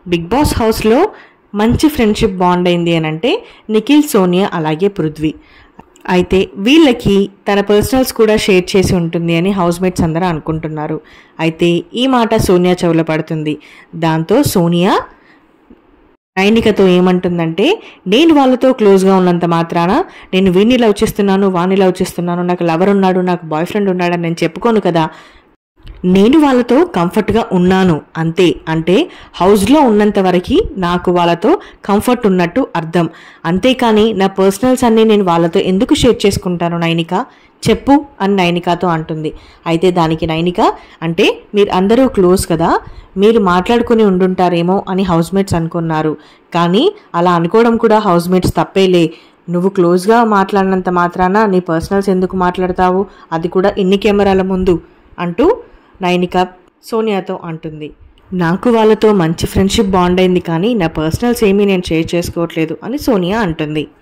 big boss హౌస్లో మంచి friendship bond అయింది అని అంటే నిఖిల్ సోనియా అలాగే పృథ్వీ అయితే వీళ్ళకి తన పర్సనల్స్ కూడా షేర్ చేసి ఉంటుంది అని హౌస్ మేట్స్ అందరూ అనుకుంటున్నారు అయితే ఈ మాట సోనియా చెవులో పడుతుంది దాంతో సోనియా నైనికతో ఏమంటుందంటే నేను వాళ్ళతో క్లోజ్గా ఉన్నంత మాత్రాన నేను వీడిని లవ్ చేస్తున్నాను వాణ్ణి లవ్ చేస్తున్నాను నాకు లవర్ ఉన్నాడు నాకు బాయ్ ఫ్రెండ్ ఉన్నాడని నేను చెప్పుకోను కదా నేను వాళ్ళతో కంఫర్ట్గా ఉన్నాను అంతే అంటే హౌస్లో ఉన్నంత వరకు నాకు వాళ్ళతో కంఫర్ట్ ఉన్నట్టు అర్థం అంతేకాని నా పర్సనల్స్ అన్నీ నేను వాళ్ళతో ఎందుకు షేర్ చేసుకుంటాను నైనిక చెప్పు అని నైనికతో అంటుంది అయితే దానికి నైనిక అంటే మీరు అందరూ క్లోజ్ కదా మీరు మాట్లాడుకుని ఉండుంటారేమో అని హౌస్ మేట్స్ అనుకున్నారు కానీ అలా అనుకోవడం కూడా హౌస్ మేట్స్ తప్పేలే నువ్వు క్లోజ్గా మాట్లాడినంత మాత్రాన నీ పర్సనల్స్ ఎందుకు మాట్లాడతావు అది కూడా ఇన్ని కెమెరాల ముందు అంటూ నైనిక సోనియాతో అంటుంది నాకు వాళ్ళతో మంచి ఫ్రెండ్షిప్ బాండ్ అయింది కానీ నా పర్సనల్స్ ఏమీ నేను షేర్ చేసుకోవట్లేదు అని సోనియా అంటుంది